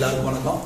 எல்லாருக்கும் வணக்கம்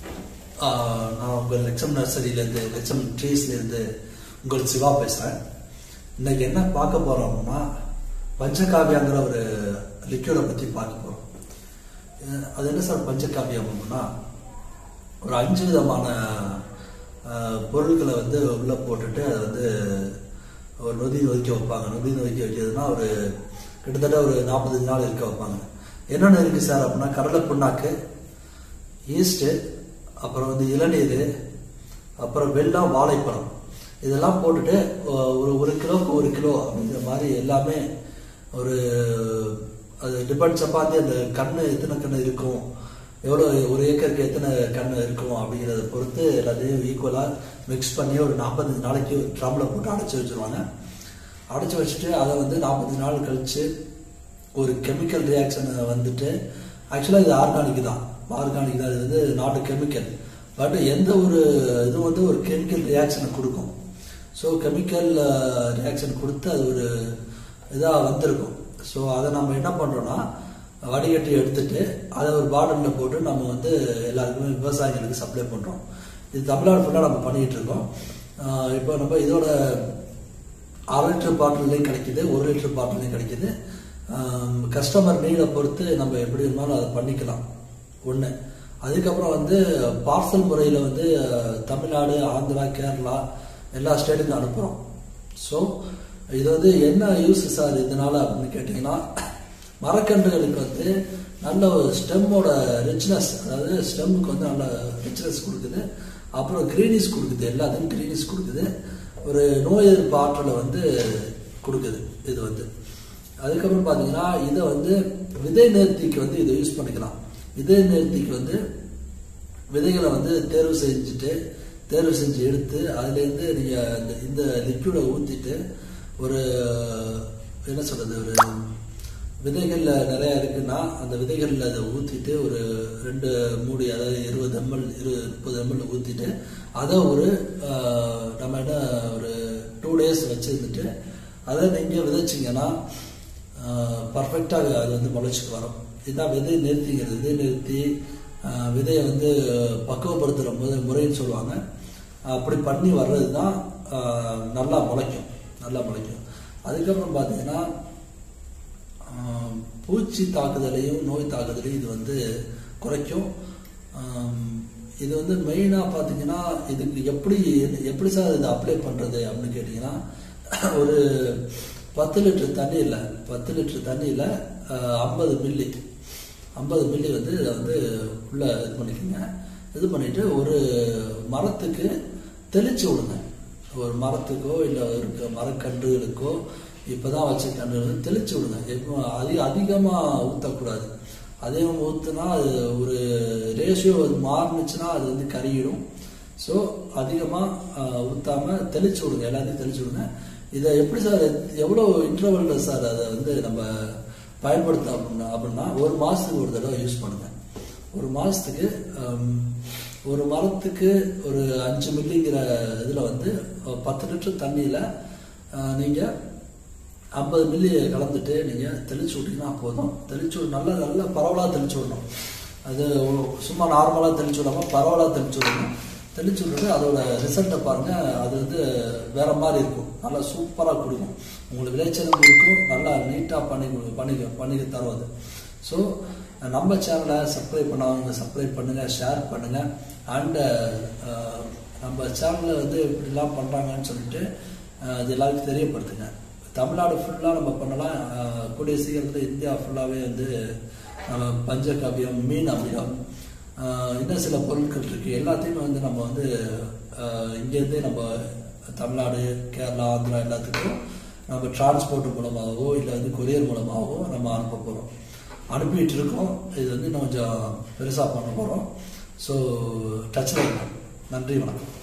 ஆஹ் நான் உங்கள் லெக்சம் நர்சரியிலேருந்து லெக்சம் ட்ரீஸ்லேருந்து உங்கள் சிவா பேசுகிறேன் இன்னைக்கு என்ன பார்க்க போகிறோம்னா பஞ்சகாவியாங்கிற ஒரு லிக்யூடை பற்றி பார்க்க போகிறோம் அது என்ன சார் பஞ்சகாவியம் அப்படின்னா ஒரு அஞ்சு விதமான ஆஹ், பொருட்களை வந்து உள்ளே போட்டுட்டு அதை வந்து ஒரு நொதி நொதிக்க வைப்பாங்க நொதி நொதிக்க வைக்கிறதுனா ஒரு கிட்டத்தட்ட ஒரு நாற்பத்தஞ்சு நாள் இருக்க வைப்பாங்க என்னென்ன இருக்குது சார் அப்படின்னா கடலை புண்ணாக்கு ஈஸ்ட்டு அப்புறம் வந்து இளநீர் அப்புறம் வெல்லம் வாழைப்பழம் இதெல்லாம் போட்டுட்டு ஒ- ஒரு ஒரு கிலோக்கு ஒரு கிலோ அப்படிங்கிற மாதிரி எல்லாமே ஒரு அது டிபெண்ட்ஸ் அப்பாந்து அந்த கண்ணு எத்தனை கண்ணு இருக்கும் எவ்வளோ ஒரு ஏக்கருக்கு எத்தனை கண்ணு இருக்கும் அப்படிங்கிறத பொறுத்து எல்லாத்தையும் ஈக்குவலாக மிக்ஸ் பண்ணி ஒரு நாற்பத்தஞ்சு நாளைக்கு ஒரு ட்ரம்மில் போட்டு அடைச்சி வச்சிருவாங்க அடைச்சி வச்சுட்டு அதை வந்து நாற்பத்தஞ்சு நாள் கழிச்சு ஒரு கெமிக்கல் ரியாக்ஷன் வந்துட்டு ஆக்சுவலாக இது ஆர்கானிக் தான் ஆர்கானிக் தான் இது வந்து நாட்டு கெமிக்கல் பட் எந்த ஒரு இது வந்து ஒரு கெமிக்கல் ரியாக்ஷனை கொடுக்கும் ஸோ கெமிக்கல் ரியாக்ஷன் கொடுத்து அது ஒரு இதாக வந்திருக்கும் ஸோ அதை நம்ம என்ன பண்ணுறோன்னா வடிகட்டி எடுத்துட்டு அதை ஒரு பாட்டிலில் போட்டு நம்ம வந்து எல்லாருக்குமே விவசாயிகளுக்கு சப்ளை பண்ணுறோம் இது தமிழ்நாடு ஃபுல்லாக நம்ம பண்ணிகிட்டு இருக்கோம் ஆஹ் இப்போ நம்ம இதோட அரை லிட்டர் பாட்டிலையும் கிடைக்குது ஒரு லிட்டர் பாட்டிலையும் கிடைக்குது கஸ்டமர் நீடை பொறுத்து நம்ம எப்படி இருந்தாலும் அதை பண்ணிக்கலாம் ஒன்று அதுக்கப்புறம் வந்து பார்சல் முறையில் வந்து அஹ், தமிழ்நாடு ஆந்திரா கேரளா எல்லா ஸ்டேட்டுக்கும் அனுப்புகிறோம் ஸோ இது வந்து என்ன யூஸ் சார் இதனால அப்படின்னு கேட்டிங்கன்னா மரக்கன்றுகளுக்கு வந்து நல்ல ஒரு ஸ்டெம்மோட ரிச்னஸ் அதாவது ஸ்டெம்முக்கு வந்து நல்ல ரிச்னஸ் கொடுக்குது அப்புறம் கிரீனிஸ் கொடுக்குது எல்லாத்துக்கும் கிரீனிஸ் கொடுக்குது ஒரு நோய் எதிர்ப்பு ஆற்றலை வந்து கொடுக்குது இது வந்து அதுக்கப்புறம் பார்த்தீங்கன்னா இதை வந்து விதை நேர்த்திக்கு வந்து இதை யூஸ் பண்ணிக்கலாம் விதை நேர்த்திக்கு வந்து விதைகளை வந்து தேர்வு செஞ்சுட்டு தேர்வு செஞ்சு எடுத்து அதுலேருந்து நீங்கள் இந்த இந்த லிக்யூடை ஊற்றிட்டு ஒரு என்ன சொல்கிறது ஒரு விதைகளில் நிறையா இருக்குன்னா அந்த விதைகளில் அதை ஊற்றிட்டு ஒரு ரெண்டு மூடி அதாவது இருபது எம்எல் இருபது முப்பது எம்எல் ஊற்றிட்டு அதை ஒரு ஆஹ், நம்ம என்ன ஒரு டூ டேஸ் வச்சுருந்துட்டு அதை நீங்கள் விதைச்சிங்கன்னா பர்ஃபெக்டாக அது வந்து முளைச்சிக்கு வரும் இதுதான் விதை நிறுத்திங்கிறது விதை நிறுத்தி ஆஹ், விதையை வந்து பக்குவப்படுத்துகிற முறை முறைன்னு சொல்லுவாங்க அப்படி பண்ணி வர்றது தான் ஆஹ், நல்லா முளைக்கும் நல்லா முளைக்கும் அதுக்கப்புறம் பார்த்தீங்கன்னா ஆம், பூச்சி தாக்குதலையும் நோய் தாக்குதலையும் இது வந்து குறைக்கும் ஆம், இது வந்து மெயினாக பார்த்தீங்கன்னா இதுக்கு எப்படி எப்படி சார் இதை அப்ளை பண்ணுறது அப்படின்னு கேட்டிங்கன்னா ஒரு பத்து லிட்டர் தண்ணியில் பத்து லிட்டர் தண்ணியில் ஐம்பது மில்லி ஐம்பது மில்லி வந்து இதை வந்து உள்ளே இது பண்ணிக்கோங்க இது பண்ணிட்டு ஒரு மரத்துக்கு தெளிச்சு விடுங்க ஒரு மரத்துக்கோ இல்லை இருக்க மரக்கன்றுகளுக்கோ இப்போதான் வச்ச கன்று வந்து தெளிச்சு விடுங்க எப்போ அதிக அதிகமாக ஊற்றக்கூடாது அதிகம் ஊற்றுனா அது ஒரு ரேஷியோ அது மாறுனுச்சுன்னா அது வந்து கருகிடும் ஸோ அதிகமாக ஊற்றாம தெளிச்சு விடுங்க எல்லாத்தையும் தெளிச்சு விடுங்க இதை எப்படி சார் எவ்வளோ இன்டர்வலில் சார் அதை வந்து நம்ம பயன்படுத்த அப்படின்னா அப்படின்னா ஒரு மாதத்துக்கு ஒரு தடவை யூஸ் பண்ணுங்க ஒரு மாதத்துக்கு ஒரு மரத்துக்கு ஒரு அஞ்சு மில்லிங்கிற இதில் வந்து அஹ், பத்து லிட்டர் தண்ணியில் நீங்கள் ஐம்பது மில்லி கலந்துட்டு நீங்கள் தெளிச்சு விட்டீங்கன்னா போதும் தெளிச்சு விட- நல்லா நல்லா பரவலாக தெளிச்சு விடணும் அது ஒ- சும்மா நார்மலாக தெளிச்சு விடாமல் பரவலாக தெளிச்சு விடணும் தெளிச்சு விட்டுட்டு அதோட ரிசல்ட்டை பாருங்கள் அது வந்து வேற மாதிரி இருக்கும் நல்லா சூப்பராக கொடுக்கும் உங்களுக்கு விளைச்சலும் கொடுக்கும் நல்லா நீட்டாக பண்ணி கொடு- பண்ணி பண்ணி தரும் அது ஸோ நம்ம சேனலை சப்ஸ்கிரைப் பண்ணாதவங்க சப்ஸ்கிரைப் பண்ணுங்கள் ஷேர் பண்ணுங்கள் அண்டு நம்ம சேனலில் வந்து இப்படிலாம் பண்ணுறாங்கன்னு சொல்லிட்டு அஹ், அது எல்லாருக்கும் தெரியப்படுத்துங்க தமிழ்நாடு ஃபுல்லாக நம்ம பண்ணலாம் அஹ், கூடிய சீக்கிரத்தில் இந்தியா ஃபுல்லாகவே வந்து அஹ், பஞ்சகாவியம் மீன் அமிலம் அஹ், இன்னும் சில பொருட்கள் இருக்குது எல்லாத்தையுமே வந்து நம்ம வந்து அஹ், இங்கேருந்தே நம்ம தமிழ்நாடு கேரளா ஆந்திரா எல்லாத்துக்கும் நம்ம டிரான்ஸ்போர்ட் மூலமாகவோ இல்லை வந்து கொரியர் மூலமாகவோ நம்ம அனுப்ப போகிறோம் அனுப்பிட்டு இருக்கோம் இது வந்து இன்னும் கொஞ்சம் பெருசாக பண்ண போகிறோம் ஸோ டச்சில் நன்றி வணக்கம்